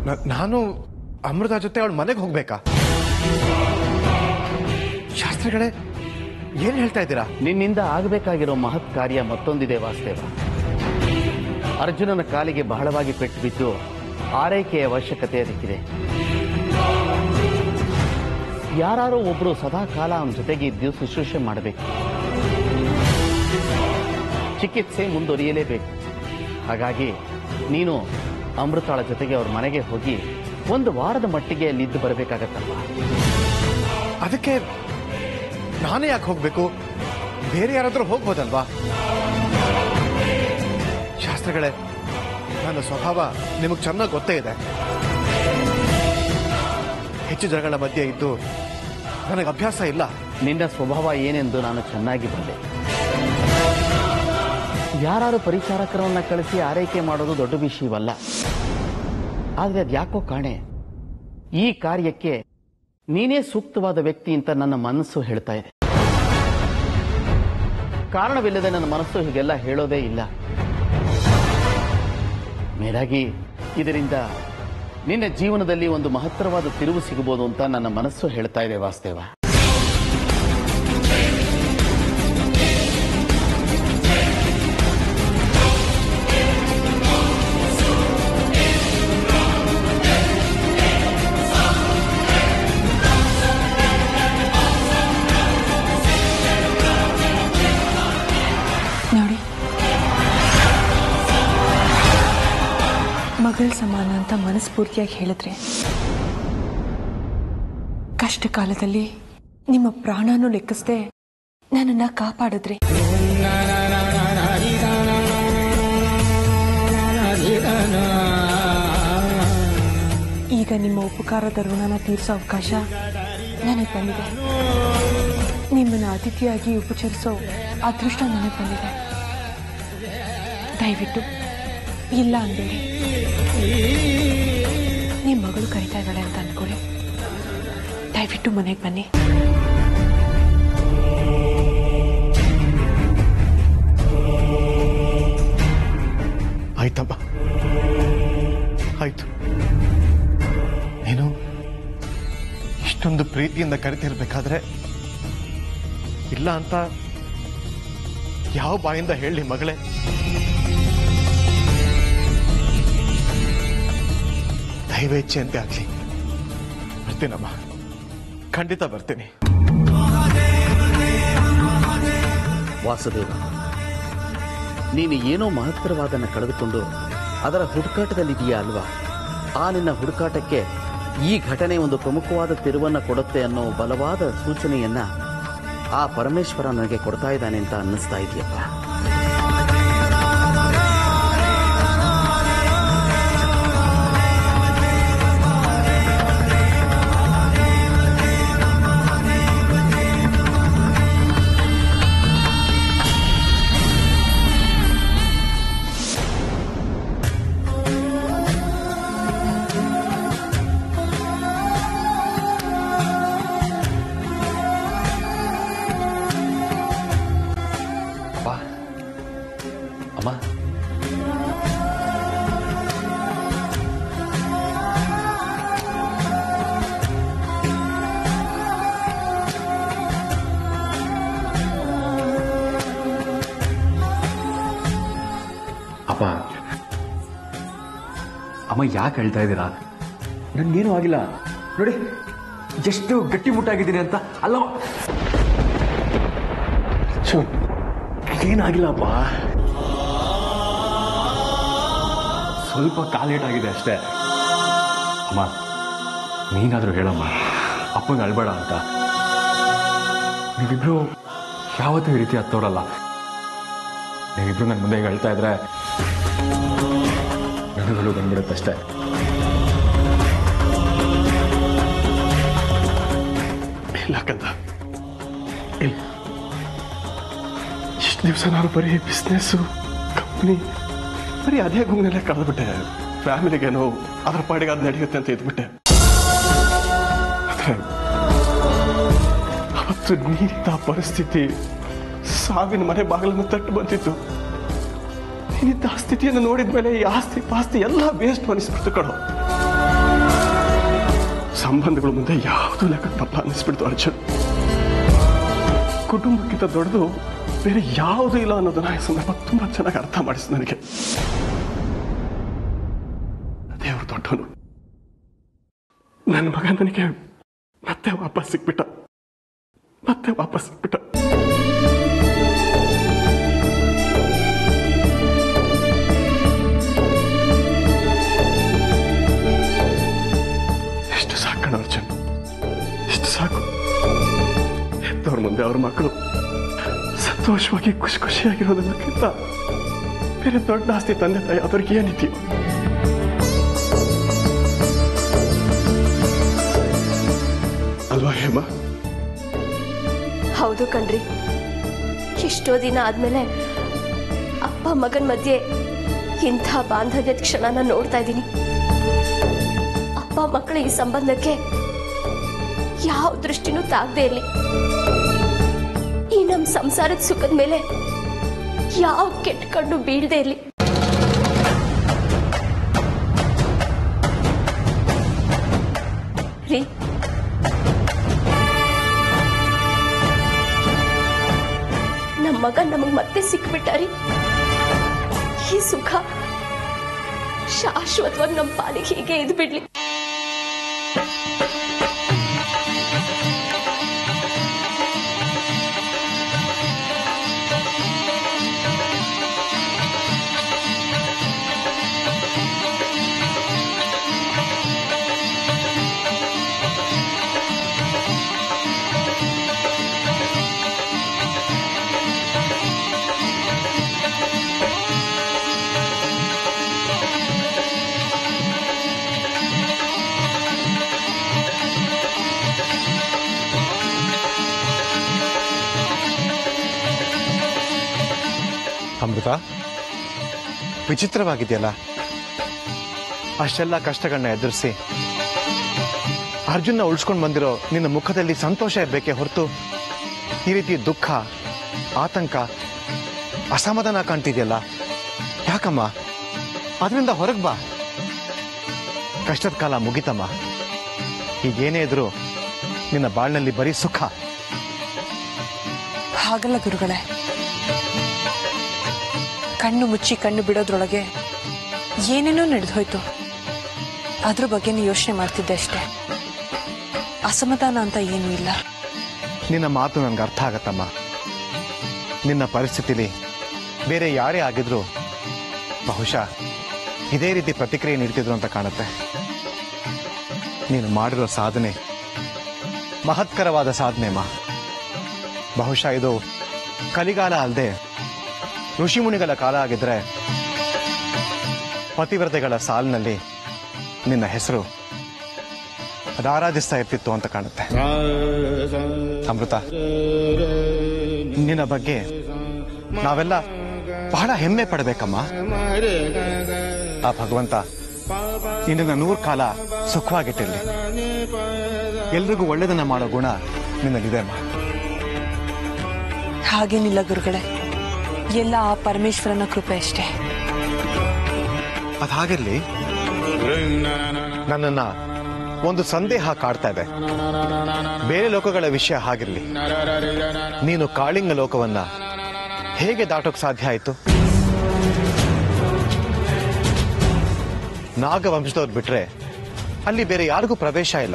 ನ- ನಾನು ಅಮೃತ ಜೊತೆ ಅವಳ ಮನೆಗೆ ಹೋಗ್ಬೇಕಾ ಶಾಸ್ತ್ರಿಗಳೇ ಏನ್ ಹೇಳ್ತಾ ಇದ್ದೀರಾ ನಿನ್ನಿಂದ ಆಗಬೇಕಾಗಿರೋ ಮಹತ್ ಕಾರ್ಯ ಮತ್ತೊಂದಿದೆ ವಾಸ್ತೇವ ಅರ್ಜುನನ ಕಾಲಿಗೆ ಬಹಳವಾಗಿ ಪೆಟ್ಟು ಬಿದ್ದು ಆರೈಕೆಯ ಅವಶ್ಯಕತೆ ಅದಕ್ಕಿದೆ ಯಾರೋ ಒಬ್ರು ಸದಾ ಕಾಲ ಅವನ ಜೊತೆಗೆ ಇದ್ದು ಶುಶ್ರೂಷೆ ಮಾಡಬೇಕು ಚಿಕಿತ್ಸೆ ಮುಂದುವರಿಯಲೇಬೇಕು ಹಾಗಾಗಿ ನೀನು ಅಮೃತಾಳ ಜೊತೆಗೆ ಅವ್ರ ಮನೆಗೆ ಹೋಗಿ ಒಂದು ವಾರದ ಮಟ್ಟಿಗೆ ಅಲ್ಲಿದ್ದು ಬರಬೇಕಾಗತ್ತಲ್ವಾ ಅದಕ್ಕೆ ನಾನೇ ಯಾಕೆ ಹೋಗ್ಬೇಕು ಬೇರೆ ಯಾರಾದ್ರೂ ಹೋಗ್ಬೋದಲ್ವಾ ಶಾಸ್ತ್ರಿಗಳೇ ನನ್ನ ಸ್ವಭಾವ ನಿಮಗೆ ಚೆನ್ನಾಗಿ ಗೊತ್ತೇ ಇದೆ ಹೆಚ್ಚು ಜನಗಳ ಮಧ್ಯೆ ಇದ್ದು ನನಗೆ ಅಭ್ಯಾಸ ಇಲ್ಲ ನಿನ್ನ ಸ್ವಭಾವ ಏನೆಂದು ನಾನು ಚೆನ್ನಾಗಿ ಬಲ್ಲೆ ಯಾರು ಪರಿಚಾರಕರನ್ನ ಕಳಿಸಿ ಆರೈಕೆ ಮಾಡೋದು ದೊಡ್ಡ ವಿಷಯವಲ್ಲ ಆದರೆ ಅದ್ಯಾಕೋ ಕಾಣೆ ಈ ಕಾರ್ಯಕ್ಕೆ ನೀನೇ ಸೂಕ್ತವಾದ ವ್ಯಕ್ತಿ ಅಂತ ನನ್ನ ಮನಸ್ಸು ಹೇಳ್ತಾ ಇದೆ ಕಾರಣವಿಲ್ಲದೆ ನನ್ನ ಮನಸ್ಸು ಹೀಗೆಲ್ಲ ಹೇಳೋದೇ ಇಲ್ಲ ಮೇಲಾಗಿ ಇದರಿಂದ ನಿನ್ನ ಜೀವನದಲ್ಲಿ ಒಂದು ಮಹತ್ತರವಾದ ತಿರುವು ಸಿಗಬಹುದು ಅಂತ ನನ್ನ ಮನಸ್ಸು ಹೇಳ್ತಾ ಇದೆ ವಾಸ್ತೇವ ನೋಡಿ ಮಗಳ ಸಮಾನ ಅಂತ ಮನಸ್ಫೂರ್ತಿಯಾಗಿ ಹೇಳಿದ್ರೆ ಕಷ್ಟ ಕಾಲದಲ್ಲಿ ನಿಮ್ಮ ಪ್ರಾಣನೂ ಲೆಕ್ಕಿಸದೆ ನನ್ನನ್ನ ಕಾಪಾಡಿದ್ರಿ ಈಗ ನಿಮ್ಮ ಉಪಕಾರದ ಋಣನ ತೀರಿಸೋ ಅವಕಾಶ ನನಗೆ ಬಂದಿದೆ ನಿಮ್ಮನ್ನ ಅತಿಥಿಯಾಗಿ ಉಪಚರಿಸೋ ಅದೃಷ್ಟ ನನಗೆ ಬಂದಿದೆ ದಯವಿಟ್ಟು ಇಲ್ಲ ಅನ್ಬೇಡಿ ನಿಮ್ಮ ಮಗಳು ಕರಿತಾ ಇದ್ದಾಳೆ ಅಂತ ಅಂದ್ಕೊಳ್ಳಿ ದಯವಿಟ್ಟು ಮನೆಗೆ ಬನ್ನಿ ಆಯ್ತಮ್ಮ ಆಯ್ತು ನೀನು ಇಷ್ಟೊಂದು ಪ್ರೀತಿಯಿಂದ ಕರಿತಿರ್ಬೇಕಾದ್ರೆ ಇಲ್ಲ ಅಂತ ಯಾವ ಬಾಯಿಂದ ಹೇಳಿ ಮಗಳೇ ದೈವೇಚ್ಛೆ ಅಂತ ಆಗ್ಲಿ ಬರ್ತೀನಮ್ಮ ಖಂಡಿತ ಬರ್ತೀನಿ ವಾಸುದೇವ ನೀನು ಏನೋ ಮಹತ್ತರವಾದನ್ನ ಕಳೆದುಕೊಂಡು ಅದರ ಹುಡುಕಾಟದಲ್ಲಿದೆಯಾ ಅಲ್ವಾ ಆ ನಿನ್ನ ಹುಡುಕಾಟಕ್ಕೆ ಈ ಘಟನೆ ಒಂದು ಪ್ರಮುಖವಾದ ತಿರುವನ್ನ ಕೊಡುತ್ತೆ ಅನ್ನೋ ಬಲವಾದ ಸೂಚನೆಯನ್ನ ಆ ಪರಮೇಶ್ವರ ನನಗೆ ಕೊಡ್ತಾ ಇದ್ದಾನೆ ಅಂತ ಅನ್ನಿಸ್ತಾ ಇದೆಯಪ್ಪ ಅಪ್ಪ ಅಮ್ಮ ಅಪ್ಪ ಅಮ್ಮ ಯಾಕೆ ಹೇಳ್ತಾ ಇದ್ದೀರಾ ನನ್ಗೇನೂ ಆಗಿಲ್ಲ ನೋಡಿ ಎಷ್ಟು ಗಟ್ಟಿ ಮುಟ್ಟಾಗಿದ್ದೀನಿ ಅಂತ ಅಲ್ಲವ ಏನಾಗಿಲ್ಲಪ್ಪ ಸ್ವಲ್ಪ ಕಾಲೇಟಾಗಿದೆ ಅಷ್ಟೇ ಅಮ್ಮ ನೀನಾದರೂ ಹೇಳಮ್ಮ ಅಪ್ಪಂಗೆ ಅಳ್ಬೇಡ ಅಂತ ನೀವಿಬ್ರು ಯಾವತ್ತೂ ಈ ರೀತಿ ಹತ್ತೋರಲ್ಲ ನೀವಿಬ್ರು ನನ್ನ ಮುಂದೆ ಹಿಂಗೆ ಅಳ್ತಾ ಇದ್ರೆ ನನಗಳು ಬಂದ್ಬಿಡುತ್ತಷ್ಟೇ ಇಲ್ಲ ಕಂದ ಇಲ್ಲ ಇಷ್ಟು ದಿವಸ ನಾನು ಬರೀ ಬಿಸ್ನೆಸ್ಸು ಕಂಪ್ನಿ ಬರೀ ಅದೇ ಗುಂಗಲ್ಲೇ ಕಳೆದ್ಬಿಟ್ಟೆ ಫ್ಯಾಮಿಲಿಗೇನೋ ಅದ್ರ ಪಾಡಿಗೆ ಅದು ನಡೆಯುತ್ತೆ ಅಂತ ಇದ್ಬಿಟ್ಟೆ ಆದ್ರೆ ಅವತ್ತು ನೀನಿದ್ದ ಆ ಪರಿಸ್ಥಿತಿ ಸಾವಿನ ಮನೆ ಬಾಗಿಲನ್ನು ತಟ್ಟು ಬಂದಿತ್ತು ನೀನಿದ್ದ ಆ ಸ್ಥಿತಿಯನ್ನು ನೋಡಿದ ಮೇಲೆ ಈ ಆಸ್ತಿ ಪಾಸ್ತಿ ಎಲ್ಲ ವೇಸ್ಟ್ ಅನಿಸ್ಬಿಡ್ತು ಕಣೋ ಸಂಬಂಧಗಳ ಮುಂದೆ ಯಾವುದು ಲೆಕ್ಕಕ್ಕೆ ಬರಲ್ಲ ಅನ್ನಿಸ್ಬಿಡ್ತು ಅರ್ಜುನ್ ಕುಟುಂಬಕ್ಕಿಂತ ದೊಡ್ಡದು ಬೇರೆ ಯಾವುದೂ ಇಲ್ಲ ಅನ್ನೋದನ್ನ ಈ ಸಂದರ್ಭ ತುಂಬಾ ಚೆನ್ನಾಗಿ ಅರ್ಥ ಮಾಡಿಸ್ತು ನನಗೆ ದೇವರು ದೊಡ್ಡವನು ನನ್ನ ಮಗ ನನಗೆ ಮತ್ತೆ ವಾಪಸ್ ಸಿಕ್ಬಿಟ್ಟ ಮತ್ತೆ ವಾಪಸ್ ಸಿಕ್ಬಿಟ್ಟ ಎಷ್ಟು ಸಾಕಣ ಅರ್ಜುನ್ ಎಷ್ಟು ಸಾಕು ಹೆತ್ತವ್ರ ಮುಂದೆ ಅವ್ರ ಮಕ್ಕಳು ಸಂತೋಷವಾಗಿ ಖುಷಿ ಖುಷಿಯಾಗಿರೋದನ್ನಕ್ಕಿಂತ ಬೇರೆ ದೊಡ್ಡ ಆಸ್ತಿ ತಂದೆ ತಾಯಿ ಅವ್ರಿಗೆ ಏನಿದೆಯೋ ಅಲ್ವಾ ಹೇಮ ಹೌದು ಕಣ್ರಿ ಎಷ್ಟೋ ದಿನ ಆದ್ಮೇಲೆ ಅಪ್ಪ ಮಗನ್ ಮಧ್ಯೆ ಇಂಥ ಬಾಂಧವ್ಯದ ಕ್ಷಣನ ನೋಡ್ತಾ ಇದ್ದೀನಿ ಅಪ್ಪ ಮಕ್ಕಳ ಈ ಸಂಬಂಧಕ್ಕೆ ಯಾವ ದೃಷ್ಟಿನೂ ತಾಗದೆ ಇರಲಿ ಈ ನಮ್ಮ ಸಂಸಾರದ ಸುಖದ ಮೇಲೆ ಯಾವ ಕೆಟ್ಟ ಕಣ್ಣು ಬೀಳದೆ ಇರಲಿ ರೀ ನಮ್ಮ ಮಗ ನಮಗ್ ಮತ್ತೆ ಸಿಕ್ಬಿಟ್ಟಾರಿ ಈ ಸುಖ ಶಾಶ್ವತವಾಗಿ ನಮ್ಮ ಪಾಲಿಗೆ ಹೀಗೆ ಇದ್ ಬಿಡ್ಲಿ ಅಮೃತ ವಿಚಿತ್ರವಾಗಿದೆಯಲ್ಲ ಅಷ್ಟೆಲ್ಲ ಕಷ್ಟಗಳನ್ನ ಎದುರಿಸಿ ಅರ್ಜುನ್ನ ಉಳಿಸ್ಕೊಂಡು ಬಂದಿರೋ ನಿನ್ನ ಮುಖದಲ್ಲಿ ಸಂತೋಷ ಇರಬೇಕೆ ಹೊರತು ಈ ರೀತಿ ದುಃಖ ಆತಂಕ ಅಸಮಾಧಾನ ಕಾಣ್ತಿದೆಯಲ್ಲ ಯಾಕಮ್ಮ ಅದರಿಂದ ಹೊರಗೆ ಬಾ ಕಷ್ಟದ ಕಾಲ ಮುಗಿತಮ್ಮ ಈಗೇನೇ ಇದ್ರು ನಿನ್ನ ಬಾಳ್ನಲ್ಲಿ ಬರೀ ಸುಖ ಹಾಗಲ್ಲ ಗುರುಗಳೇ ಕಣ್ಣು ಮುಚ್ಚಿ ಕಣ್ಣು ಬಿಡೋದ್ರೊಳಗೆ ಏನೇನೋ ನಡೆದು ಹೋಯ್ತು ಅದ್ರ ಬಗ್ಗೆನೇ ಯೋಚನೆ ಮಾಡ್ತಿದ್ದೆ ಅಷ್ಟೇ ಅಸಮಾಧಾನ ಅಂತ ಏನೂ ಇಲ್ಲ ನಿನ್ನ ಮಾತು ನನ್ಗೆ ಅರ್ಥ ಆಗತ್ತಮ್ಮ ನಿನ್ನ ಪರಿಸ್ಥಿತಿಲಿ ಬೇರೆ ಯಾರೇ ಆಗಿದ್ರು ಬಹುಶಃ ಇದೇ ರೀತಿ ಪ್ರತಿಕ್ರಿಯೆ ನೀಡ್ತಿದ್ರು ಅಂತ ಕಾಣುತ್ತೆ ನೀನು ಮಾಡಿರೋ ಸಾಧನೆ ಮಹತ್ಕರವಾದ ಸಾಧನೆ ಮಾ ಬಹುಶಃ ಇದು ಕಲಿಗಾಲ ಅಲ್ಲದೆ ಋಷಿಮುನಿಗಳ ಕಾಲ ಆಗಿದ್ರೆ ಪತಿವ್ರತೆಗಳ ಸಾಲಿನಲ್ಲಿ ನಿನ್ನ ಹೆಸರು ಅದು ಆರಾಧಿಸ್ತಾ ಇರ್ತಿತ್ತು ಅಂತ ಕಾಣುತ್ತೆ ಅಮೃತ ನಿನ್ನ ಬಗ್ಗೆ ನಾವೆಲ್ಲ ಬಹಳ ಹೆಮ್ಮೆ ಪಡಬೇಕಮ್ಮ ಆ ಭಗವಂತ ನಿನ್ನ ನೂರು ಕಾಲ ಸುಖವಾಗಿಟ್ಟಿರ್ಲಿ ಎಲ್ರಿಗೂ ಒಳ್ಳೇದನ್ನ ಮಾಡೋ ಗುಣ ನಿನ್ನಲ್ಲಿದೆ ಅಮ್ಮ ಹಾಗೇನಿಲ್ಲ ಗುರುಗಳೇ ಎಲ್ಲ ಆ ಪರಮೇಶ್ವರನ ಕೃಪೆ ಅಷ್ಟೇ ಅದ್ ಹಾಗಿರ್ಲಿ ನನ್ನನ್ನ ಒಂದು ಸಂದೇಹ ಕಾಡ್ತಾ ಇದೆ ಬೇರೆ ಲೋಕಗಳ ವಿಷಯ ಹಾಗಿರ್ಲಿ ನೀನು ಕಾಳಿಂಗ ಲೋಕವನ್ನ ಹೇಗೆ ದಾಟೋಕ್ ಸಾಧ್ಯ ಆಯ್ತು ನಾಗವಂಶದವ್ರು ಬಿಟ್ರೆ ಅಲ್ಲಿ ಬೇರೆ ಯಾರಿಗೂ ಪ್ರವೇಶ ಇಲ್ಲ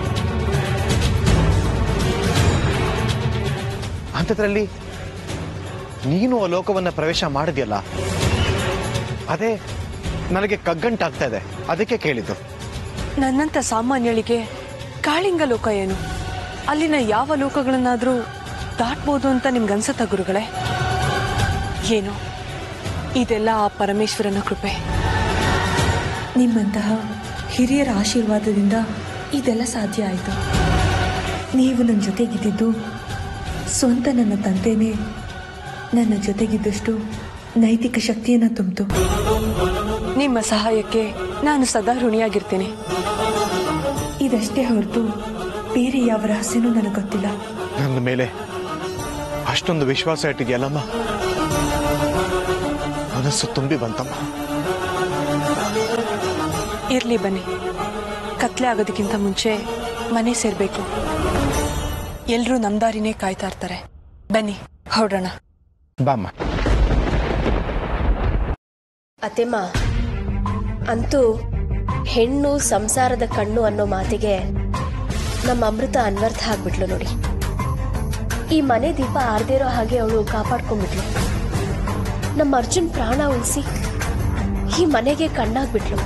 ಅಂಥದ್ರಲ್ಲಿ ನೀನು ಆ ಲೋಕವನ್ನ ಪ್ರವೇಶ ಮಾಡಿದ್ಯಲ್ಲ ಅದೇ ನನಗೆ ಕಗ್ಗಂಟಾಗ್ತಾ ಇದೆ ಅದಕ್ಕೆ ಕೇಳಿದ್ದು ನನ್ನಂತ ಸಾಮಾನ್ಯಳಿಗೆ ಕಾಳಿಂಗ ಲೋಕ ಏನು ಅಲ್ಲಿನ ಯಾವ ಲೋಕಗಳನ್ನಾದ್ರೂ ದಾಟ್ಬೋದು ಅಂತ ನಿಮ್ಗನ್ಸತ್ತ ಗುರುಗಳೇ ಏನು ಇದೆಲ್ಲ ಆ ಪರಮೇಶ್ವರನ ಕೃಪೆ ನಿಮ್ಮಂತಹ ಹಿರಿಯರ ಆಶೀರ್ವಾದದಿಂದ ಇದೆಲ್ಲ ಸಾಧ್ಯ ಆಯಿತು ನೀವು ನನ್ನ ಜೊತೆಗಿದ್ದಿದ್ದು ಸ್ವಂತ ನನ್ನ ತಂದೆನೇ ನನ್ನ ಜೊತೆಗಿದ್ದಷ್ಟು ನೈತಿಕ ಶಕ್ತಿಯನ್ನು ತುಂಬಿತು ನಿಮ್ಮ ಸಹಾಯಕ್ಕೆ ನಾನು ಸದಾ ಋಣಿಯಾಗಿರ್ತೀನಿ ಇದಷ್ಟೇ ಹೊರತು ಬೇರೆ ಯಾವ ರಹಸ್ಯನೂ ನನಗೆ ಗೊತ್ತಿಲ್ಲ ನನ್ನ ಮೇಲೆ ಅಷ್ಟೊಂದು ವಿಶ್ವಾಸ ಇಟ್ಟಿದ್ಯಲ್ಲಮ್ಮ ಮನಸ್ಸು ತುಂಬಿ ಬಂತಮ್ಮ ಇರ್ಲಿ ಬನ್ನಿ ಕತ್ಲೆ ಆಗೋದಕ್ಕಿಂತ ಮುಂಚೆ ಮನೆ ಸೇರ್ಬೇಕು ಎಲ್ರೂ ನಮ್ದಾರಿನೇ ಕಾಯ್ತಾ ಇರ್ತಾರೆ ಬನ್ನಿ ಹೊರಡೋಣ ಬಾಮ್ಮ ಅತ್ತೆಮ್ಮ ಅಂತೂ ಹೆಣ್ಣು ಸಂಸಾರದ ಕಣ್ಣು ಅನ್ನೋ ಮಾತಿಗೆ ನಮ್ಮ ಅಮೃತ ಅನ್ವರ್ಥ ಆಗ್ಬಿಟ್ಲು ನೋಡಿ ಈ ಮನೆ ದೀಪ ಆರ್ದಿರೋ ಹಾಗೆ ಅವಳು ಕಾಪಾಡ್ಕೊಂಡ್ಬಿಟ್ಲು ನಮ್ಮ ಅರ್ಜುನ್ ಪ್ರಾಣ ಉಳಿಸಿ ಈ ಮನೆಗೆ ಕಣ್ಣಾಗ್ಬಿಟ್ಲು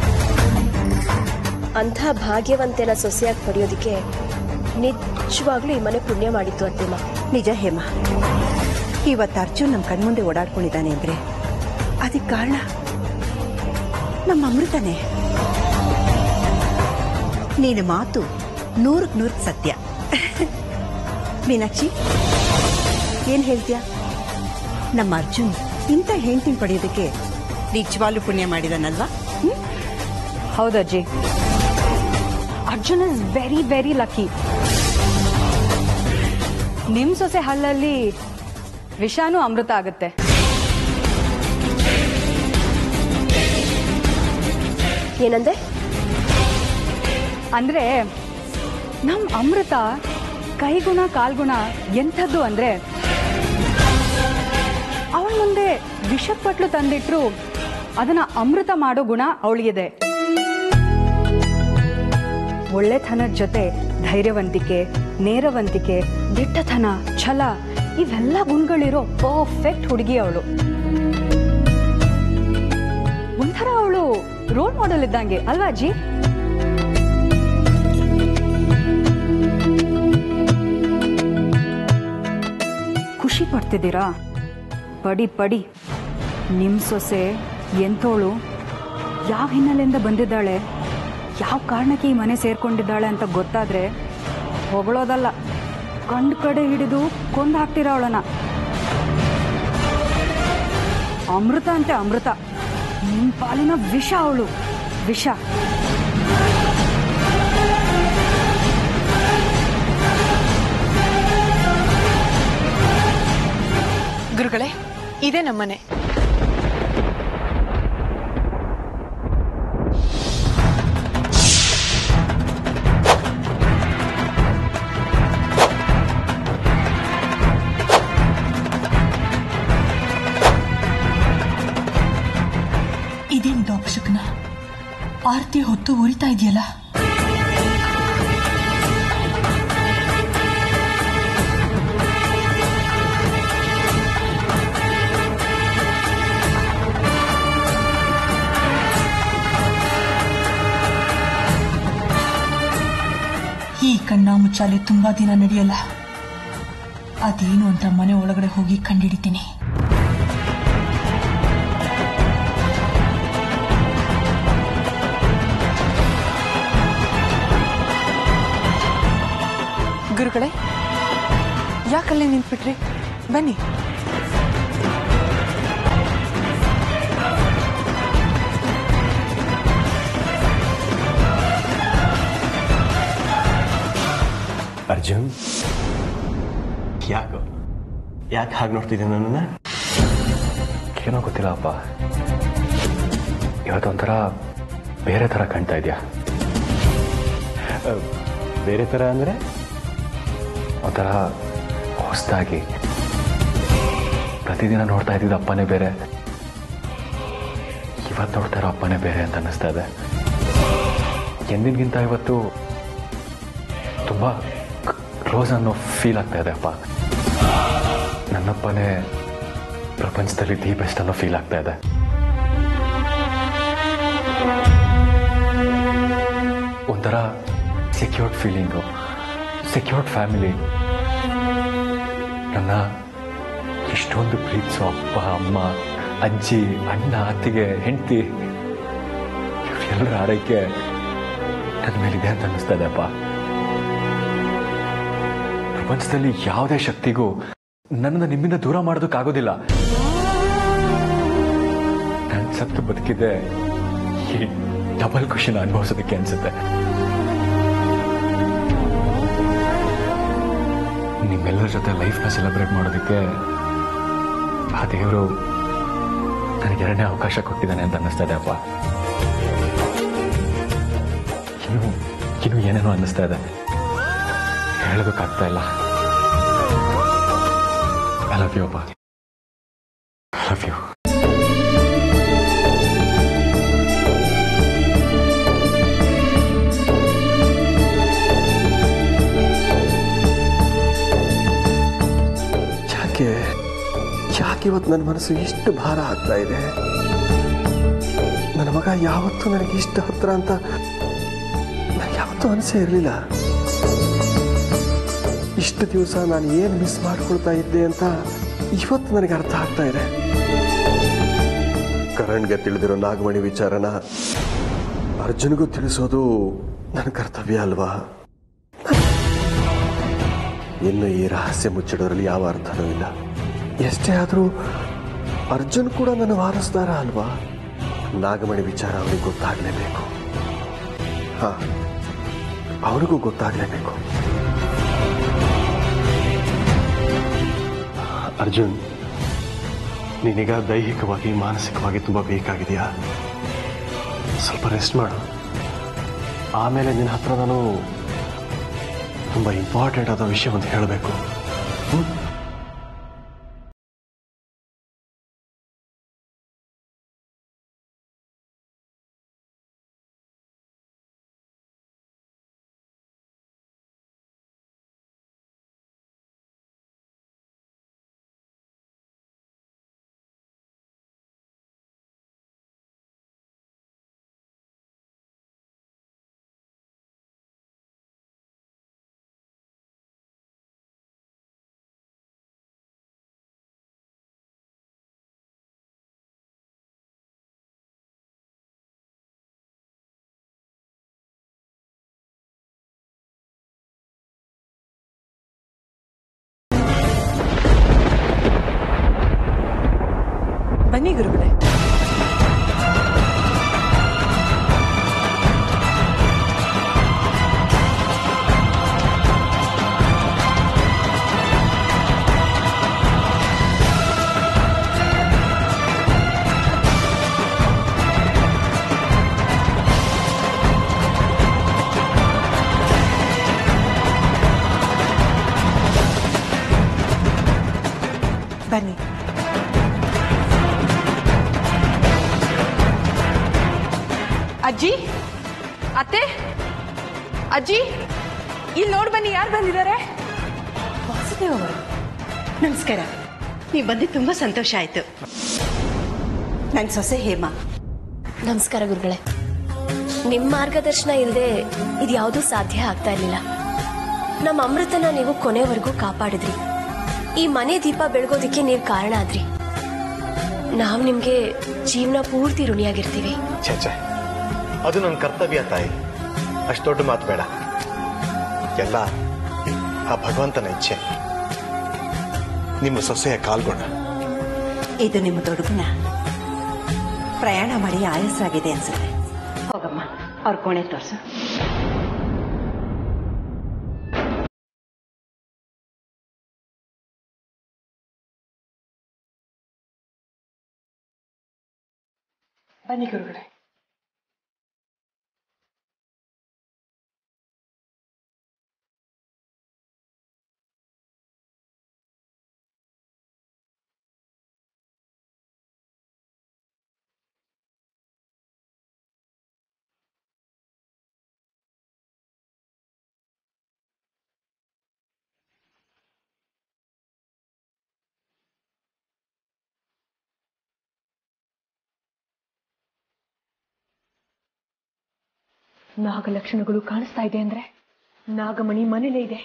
ಅಂಥ ಭಾಗ್ಯವಂತೆನ ಸೊಸೆಯಾಗಿ ಪಡೆಯೋದಕ್ಕೆ ನಿಜವಾಗ್ಲೂ ಈ ಮನೆ ಪುಣ್ಯ ಮಾಡಿತ್ತು ಅತ್ತೆಮ್ಮ ನಿಜ ಹೇಮ ಇವತ್ತು ಅರ್ಜುನ್ ನಮ್ಮ ಕಣ್ಮುಂದೆ ಓಡಾಡ್ಕೊಂಡಿದ್ದಾನೆ ಅಂದ್ರೆ ಅದಕ್ಕೆ ಕಾರಣ ನಮ್ಮ ಅಮೃತನೇ ನೀನು ಮಾತು ನೂರಕ್ಕೆ ನೂರಕ್ಕೆ ಸತ್ಯ ಮೀನಾಕ್ಷಿ ಏನ್ ಹೇಳ್ತೀಯ ನಮ್ಮ ಅರ್ಜುನ್ ಇಂಥ ಹೆಂಡತಿನ ಪಡೆಯೋದಕ್ಕೆ ನಿಜವಾಗ್ಲೂ ಪುಣ್ಯ ಮಾಡಿದಾನಲ್ವಾ ಹ್ಮ್ ಹೌದಜ್ಜಿ Arjun is very very lucky ನಿಮ್ ಸೊಸೆ ಹಳ್ಳಲ್ಲಿ ವಿಷಾನು ಅಮೃತ ಆಗುತ್ತೆ ಏನಂದೆ ಅಂದ್ರೆ ನಮ್ ಅಮೃತ ಕೈಗುಣ ಕಾಲ್ಗುಣ ಎಂಥದ್ದು ಅಂದ್ರೆ ಅವಳ ಮುಂದೆ ವಿಷಪಟ್ಲು ತಂದಿಟ್ರು ಅದನ್ನ ಅಮೃತ ಮಾಡೋ ಗುಣ ಅವಳಿಗಿದೆ ಒಳ್ಳೆತನದ ಜೊತೆ ಧೈರ್ಯವಂತಿಕೆ ನೇರವಂತಿಕೆ ದಿಟ್ಟತನ ಛಲ ಇವೆಲ್ಲ ಗುಣಗಳಿರೋ ಪರ್ಫೆಕ್ಟ್ ಹುಡುಗಿ ಅವಳು ಒಂಥರ ಅವಳು ರೋಲ್ ಮಾಡೆಲ್ ಇದ್ದಂಗೆ ಅಲ್ವಾ ಅಜ್ಜಿ ಖುಷಿ ಪಡ್ತಿದ್ದೀರಾ ಪಡಿ ಪಡಿ ನಿಮ್ಮ ಸೊಸೆ ಎಂಥೋಳು ಯಾವ ಹಿನ್ನೆಲೆಯಿಂದ ಬಂದಿದ್ದಾಳೆ ಯಾವ ಕಾರಣಕ್ಕೆ ಈ ಮನೆ ಸೇರ್ಕೊಂಡಿದ್ದಾಳೆ ಅಂತ ಗೊತ್ತಾದ್ರೆ ಹೊಗಳೋದಲ್ಲ ಕಂಡು ಕಡೆ ಹಿಡಿದು ಕೊಂದು ಹಾಕ್ತೀರ ಅವಳನ್ನ ಅಮೃತ ಅಂತೆ ಅಮೃತ ನಿಮ್ಮ ಪಾಲಿನ ವಿಷ ಅವಳು ವಿಷ ಗುರುಗಳೇ ಇದೇ ನಮ್ಮನೆ ಇದೇನಿದು ಅಪಶಕನ ಆರತಿ ಹೊತ್ತು ಉರಿತಾ ಇದೆಯಲ್ಲ ಈ ಕಣ್ಣ ಮುಚ್ಚಾಲೆ ತುಂಬಾ ದಿನ ನಡೆಯಲ್ಲ ಅದೇನು ಅಂತ ಮನೆ ಒಳಗಡೆ ಹೋಗಿ ಕಂಡಿಡಿತೀನಿ ಗುರುಗಳೇ ಯಾಕಲ್ಲೇ ನಿಂತ್ಬಿಟ್ರಿ ಬನ್ನಿ ಅರ್ಜುನ್ ಯಾಕೋ ಯಾಕೆ ಹಾಗೆ ನೋಡ್ತಿದ್ದೆ ನನ್ನನ್ನು ಏನೋ ಗೊತ್ತಿಲ್ಲ ಅಪ್ಪ ಇವತ್ತೊಂಥರ ಬೇರೆ ಥರ ಕಾಣ್ತಾ ಇದೆಯಾ ಬೇರೆ ಥರ ಅಂದರೆ ಒಂಥರ ಹೊಸದಾಗಿ ಪ್ರತಿದಿನ ನೋಡ್ತಾ ಇದ್ದಿದ್ದು ಅಪ್ಪನೇ ಬೇರೆ ಇವತ್ತು ನೋಡ್ತಾ ಇರೋ ಅಪ್ಪನೇ ಬೇರೆ ಅಂತ ಅನ್ನಿಸ್ತಾ ಇದೆ ಎಂದಿನಗಿಂತ ಇವತ್ತು ತುಂಬ ಕ್ಲೋಸ್ ಅನ್ನೋ ಫೀಲ್ ಆಗ್ತಾ ಇದೆ ಅಪ್ಪ ನನ್ನಪ್ಪನೇ ಪ್ರಪಂಚದಲ್ಲಿ ದಿ ಬೆಸ್ಟ್ ಅನ್ನೋ ಫೀಲ್ ಆಗ್ತಾ ಇದೆ ಒಂಥರ ಸೆಕ್ಯೂರ್ಡ್ ಫೀಲಿಂಗು ಸೆಕ್ಯೂರ್ಡ್ ಫ್ಯಾಮಿಲಿ ನನ್ನ ಎಷ್ಟೊಂದು ಪ್ರೀತಿಸೋ ಅಪ್ಪ ಅಮ್ಮ ಅಜ್ಜಿ ಅಣ್ಣ ಅತ್ತಿಗೆ ಹೆಂಡತಿ ಎಲ್ಲರ ಆರೈಕೆ ನನ್ನ ಮೇಲಿದೆ ಅಂತ ಅನ್ನಿಸ್ತಾ ಇದೆ ಅಪ್ಪ ಪ್ರಪಂಚದಲ್ಲಿ ಯಾವುದೇ ಶಕ್ತಿಗೂ ನನ್ನನ್ನು ನಿಮ್ಮಿಂದ ದೂರ ಮಾಡೋದಕ್ಕಾಗೋದಿಲ್ಲ ನಾನು ಸತ್ತು ಬದುಕಿದ್ದೆ ಈ ಡಬಲ್ ಖುಷಿನ ಅನುಭವಿಸೋದಕ್ಕೆ ಅನ್ಸುತ್ತೆ ನಿಮ್ಮೆಲ್ಲರ ಜೊತೆ ಲೈಫ್ನ ಸೆಲೆಬ್ರೇಟ್ ಮಾಡೋದಕ್ಕೆ ಆ ದೇವರು ನನಗೆ ಎರಡನೇ ಅವಕಾಶ ಕೊಟ್ಟಿದ್ದಾನೆ ಅಂತ ಅನ್ನಿಸ್ತಾ ಇದೆ ಅಪ್ಪ ಇನ್ನೂ ಇನ್ನೂ ಏನೇನೋ ಅನ್ನಿಸ್ತಾ ಇದೆ ಹೇಳೋದಕ್ಕಾಗ್ತಾ ಇಲ್ಲ ಐ ಲವ್ ಯು ಅಪ್ಪ ಐ ಲವ್ ಯು ಯಾಕೆ ಯಾಕೆ ಇವತ್ತು ನನ್ನ ಮನಸ್ಸು ಇಷ್ಟು ಭಾರ ಆಗ್ತಾ ಇದೆ ನನ್ನ ಮಗ ಯಾವತ್ತೂ ನನಗೆ ಇಷ್ಟು ಹತ್ರ ಅಂತ ನನಗೆ ಯಾವತ್ತೂ ಅನಿಸೇ ಇರಲಿಲ್ಲ ಇಷ್ಟು ದಿವಸ ನಾನು ಏನು ಮಿಸ್ ಮಾಡ್ಕೊಳ್ತಾ ಇದ್ದೆ ಅಂತ ಇವತ್ತು ನನಗೆ ಅರ್ಥ ಆಗ್ತಾ ಇದೆ ಕರಣ್ಗೆ ತಿಳಿದಿರೋ ನಾಗಮಣಿ ವಿಚಾರನ ಅರ್ಜುನ್ಗೂ ತಿಳಿಸೋದು ನನ್ನ ಕರ್ತವ್ಯ ಅಲ್ವಾ ಇನ್ನು ಈ ರಹಸ್ಯ ಮುಚ್ಚಿಡೋದ್ರಲ್ಲಿ ಯಾವ ಅರ್ಥನೂ ಇಲ್ಲ ಎಷ್ಟೇ ಆದರೂ ಅರ್ಜುನ್ ಕೂಡ ನನ್ನ ವಾರಸ್ದಾರ ಅಲ್ವಾ ನಾಗಮಣಿ ವಿಚಾರ ಅವನಿಗೆ ಗೊತ್ತಾಗಲೇಬೇಕು ಹಾ ಅವನಿಗೂ ಗೊತ್ತಾಗಲೇಬೇಕು ಅರ್ಜುನ್ ನೀನೀಗ ದೈಹಿಕವಾಗಿ ಮಾನಸಿಕವಾಗಿ ತುಂಬ ಬೇಕಾಗಿದೆಯಾ ಸ್ವಲ್ಪ ರೆಸ್ಟ್ ಮಾಡು ಆಮೇಲೆ ನಿನ್ನ ಹತ್ರ ನಾನು ತುಂಬ ಇಂಪಾರ್ಟೆಂಟ್ ಆದ ವಿಷಯ ಒಂದು ಹೇಳಬೇಕು ಬನ್ನಿ ಗುರುಗಳೇ ಬನ್ನಿ ಅಜ್ಜಿ ಅತ್ತೆ ಅಜ್ಜಿ ಇಲ್ಲಿ ನೋಡ್ ಬನ್ನಿ ಯಾರು ಬಂದಿದ್ದಾರೆ ನಮಸ್ಕಾರ ನೀವು ಬಂದಿದ್ದು ತುಂಬ ಸಂತೋಷ ಆಯಿತು ನನ್ನ ಸೊಸೆ ಹೇಮಾ ನಮಸ್ಕಾರ ಗುರುಗಳೇ ನಿಮ್ಮ ಮಾರ್ಗದರ್ಶನ ಇಲ್ಲದೆ ಇದು ಯಾವುದೂ ಸಾಧ್ಯ ಆಗ್ತಾ ಇರಲಿಲ್ಲ ನಮ್ಮ ಅಮೃತನ ನೀವು ಕೊನೆವರೆಗೂ ಕಾಪಾಡಿದ್ರಿ ಈ ಮನೆ ದೀಪ ಬೆಳಗೋದಕ್ಕೆ ನೀವು ಕಾರಣ ಆದ್ರಿ ನಾವು ನಿಮ್ಗೆ ಜೀವನ ಪೂರ್ತಿ ಋಣಿಯಾಗಿರ್ತೀವಿ ಛೇ ಛೇ ಅದು ನನ್ನ ಕರ್ತವ್ಯ ತಾಯಿ ಅಷ್ಟು ದೊಡ್ಡ ಮಾತು ಬೇಡ ಎಲ್ಲ ಆ ಭಗವಂತನ ಇಚ್ಛೆ ನಿಮ್ಮ ಸೊಸೆಯ ಕಾಲ್ಗುಣ ಇದು ನಿಮ್ಮ ದೊಡ್ಡ ಗುಣ ಪ್ರಯಾಣ ಮಾಡಿ ಆಯಸ್ಸಾಗಿದೆ ಅನ್ಸುತ್ತೆ ಹೋಗಮ್ಮ ಅವ್ರ ಕೋಣೆ ತೋರ್ಸು ಬನ್ನಿ ಗುರುಗಳೇ ನಾಗ ಲಕ್ಷಣಗಳು ಕಾಣಿಸ್ತಾ ಇದೆ ಅಂದ್ರೆ ನಾಗಮಣಿ ಮನೇಲೇ ಇದೆ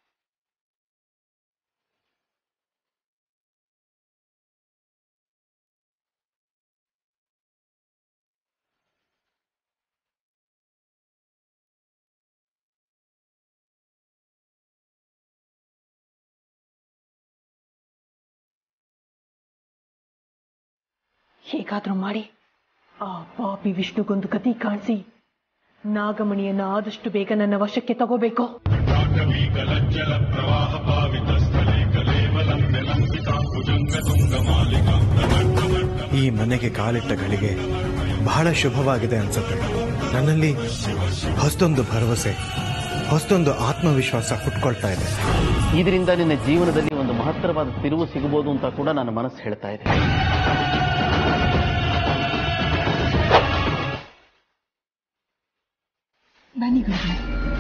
ಹೇಗಾದ್ರೂ ಮಾಡಿ ಆ ಪಾಪಿ ವಿಷ್ಣುಗೊಂದು ಗತಿ ಕಾಣಿಸಿ ನಾಗಮಣಿಯನ್ನ ಆದಷ್ಟು ಬೇಗ ನನ್ನ ವಶಕ್ಕೆ ತಗೋಬೇಕು ಈ ಮನೆಗೆ ಕಾಲಿಟ್ಟ ಗಳಿಗೆ ಬಹಳ ಶುಭವಾಗಿದೆ ಅನ್ಸುತ್ತೆ ನನ್ನಲ್ಲಿ ಹೊಸದೊಂದು ಭರವಸೆ ಹೊಸದೊಂದು ಆತ್ಮವಿಶ್ವಾಸ ಹುಟ್ಕೊಳ್ತಾ ಇದೆ ಇದರಿಂದ ನಿನ್ನ ಜೀವನದಲ್ಲಿ ಒಂದು ಮಹತ್ತರವಾದ ತಿರುವು ಸಿಗಬಹುದು ಅಂತ ಕೂಡ ನನ್ನ ಮನಸ್ಸು ಹೇಳ್ತಾ ಇದೆ ಬನ್ನಿ ಗುರುಗಳೇ